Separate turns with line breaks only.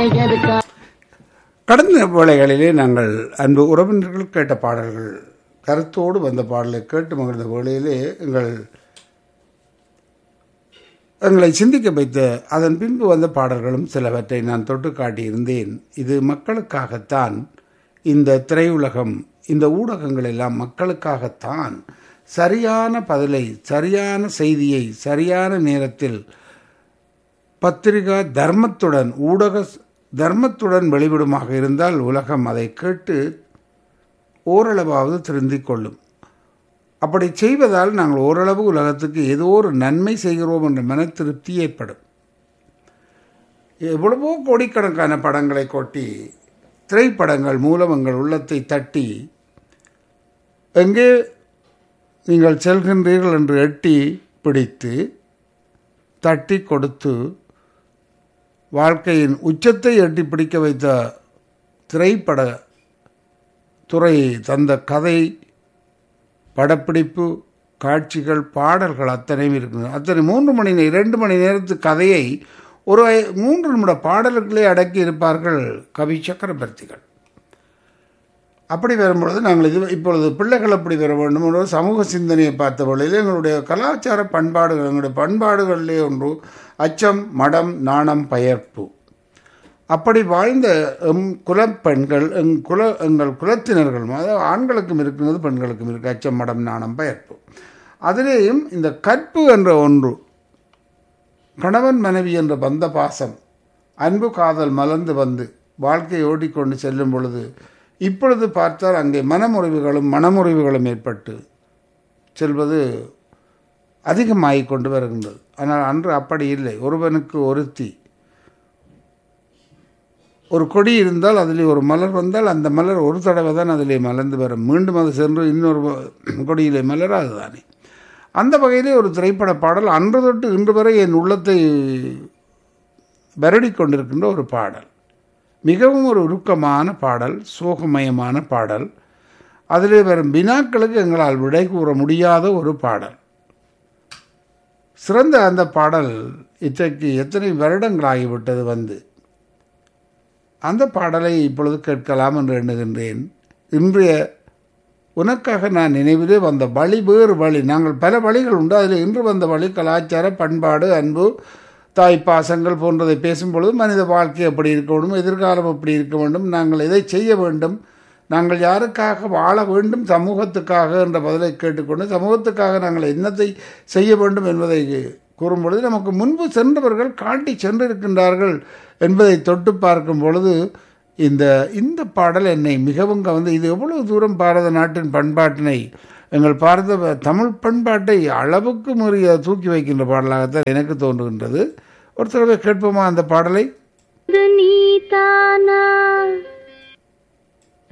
எதுக்கா
கடந்த வேளைகளிலே நாங்கள் அன்பு உறவினர்கள் கேட்ட பாடல்கள் கருத்தோடு வந்த பாடலை கேட்டு மகிழ்ந்த வேளையிலே எங்கள் எங்களை சிந்திக்க வைத்த அதன் பின்பு வந்த பாடல்களும் சிலவற்றை நான் தொட்டு காட்டியிருந்தேன் இது மக்களுக்காகத்தான் இந்த திரையுலகம் இந்த ஊடகங்கள் எல்லாம் மக்களுக்காகத்தான் சரியான பதிலை சரியான செய்தியை சரியான நேரத்தில் பத்திரிகா தர்மத்துடன் ஊடக ஸ்- தர்மத்துடன் வெளிவிடுமாக இருந்தால் உலகம் அதை கேட்டு ஓரளவாவது திருந்திக் கொள்ளும் அப்படி செய்வதால் நாங்கள் ஓரளவு உலகத்துக்கு ஏதோ ஒரு நன்மை செய்கிறோம் என்ற மன திருப்தி ஏற்படும் எவ்வளவோ கோடிக்கணக்கான படங்களை கொட்டி திரைப்படங்கள் மூலம் எங்கள் உள்ளத்தை தட்டி எங்கே நீங்கள் செல்கின்றீர்கள் என்று எட்டி பிடித்து தட்டி கொடுத்து வாழ்க்கையின் உச்சத்தை எட்டி பிடிக்க வைத்த திரைப்பட துறை தந்த கதை படப்பிடிப்பு காட்சிகள் பாடல்கள் அத்தனையும் இருக்குது அத்தனை மூன்று மணி நே- இரண்டு மணி நேரத்து கதையை ஒரு ஐ- மூன்று நிமிட பாடல்களே அடக்கி இருப்பார்கள் கவி சக்கரவர்த்திகள் அப்படி வரும்பொழுது நாங்கள் இது இப்பொழுது பிள்ளைகள் அப்படி வர வேண்டும் ஒரு சமூக சிந்தனையை பார்த்த வேளையில் எங்களுடைய கலாச்சார பண்பாடுகள் எங்களுடைய பண்பாடுகளிலே ஒன்று அச்சம் மடம் நாணம் பயர்ப்பு அப்படி வாழ்ந்த எம் குலப்பெண்கள் எங் குல எங்கள் குலத்தினர்கள் அதாவது ஆண்களுக்கும் இருக்கிறது பெண்களுக்கும் இருக்கு அச்சம் மடம் நாணம் பயர்ப்பு அதிலேயும் இந்த கற்பு என்ற ஒன்று கணவன் மனைவி என்ற பந்த பாசம் அன்பு காதல் மலர்ந்து வந்து வாழ்க்கையை ஓடிக்கொண்டு செல்லும் பொழுது இப்பொழுது பார்த்தால் அங்கே மனமுறிவுகளும் மனமுறிவுகளும் ஏற்பட்டு செல்வது அதிகமாகிக் கொண்டு வருகின்றது ஆனால் அன்று அப்படி இல்லை ஒருவனுக்கு ஒருத்தி ஒரு கொடி இருந்தால் அதில் ஒரு மலர் வந்தால் அந்த மலர் ஒரு தடவை தான் அதிலே மலர்ந்து வரும் மீண்டும் அது சென்று இன்னொரு வ- கொடியிலே மலராது தானே அந்த வகையிலே ஒரு திரைப்பட பாடல் அன்று தொட்டு இன்று வரை என் உள்ளத்தை வருடி கொண்டிருக்கின்ற ஒரு பாடல் மிகவும் ஒரு உருக்கமான பாடல் சோகமயமான பாடல் அதிலே வரும் வினாக்களுக்கு எங்களால் விடை கூற முடியாத ஒரு பாடல் சிறந்த அந்த பாடல் இன்றைக்கு எத்தனை வருடங்களாகிவிட்டது வந்து அந்த பாடலை இப்பொழுது கேட்கலாம் என்று எண்ணுகின்றேன் இன்றைய உனக்காக நான் நினைவிலே வந்த வழி வேறு வழி நாங்கள் பல வழிகள் உண்டு அதில் இன்று வந்த வழி கலாச்சார பண்பாடு அன்பு தாய் பாசங்கள் போன்றதை பேசும்பொழுது மனித வாழ்க்கை எப்படி இருக்க வேண்டும் எதிர்காலம் எப்படி இருக்க வேண்டும் நாங்கள் எதை செய்ய வேண்டும் நாங்கள் யாருக்காக வாழ வேண்டும் சமூகத்துக்காக என்ற பதிலை கேட்டுக்கொண்டு சமூகத்துக்காக நாங்கள் என்னத்தை செய்ய வேண்டும் என்பதை கூறும் பொழுது நமக்கு முன்பு சென்றவர்கள் காட்டி சென்றிருக்கின்றார்கள் என்பதை தொட்டு பார்க்கும் பொழுது இந்த இந்த பாடல் என்னை மிகவும் கவர்ந்து இது எவ்வளவு தூரம் பாரத நாட்டின் பண்பாட்டினை எங்கள் பாரத தமிழ் பண்பாட்டை அளவுக்கு மீறிய தூக்கி வைக்கின்ற பாடலாகத்தான் எனக்கு தோன்றுகின்றது ஒரு தடவை கேட்போமா அந்த பாடலை
இது நீதானா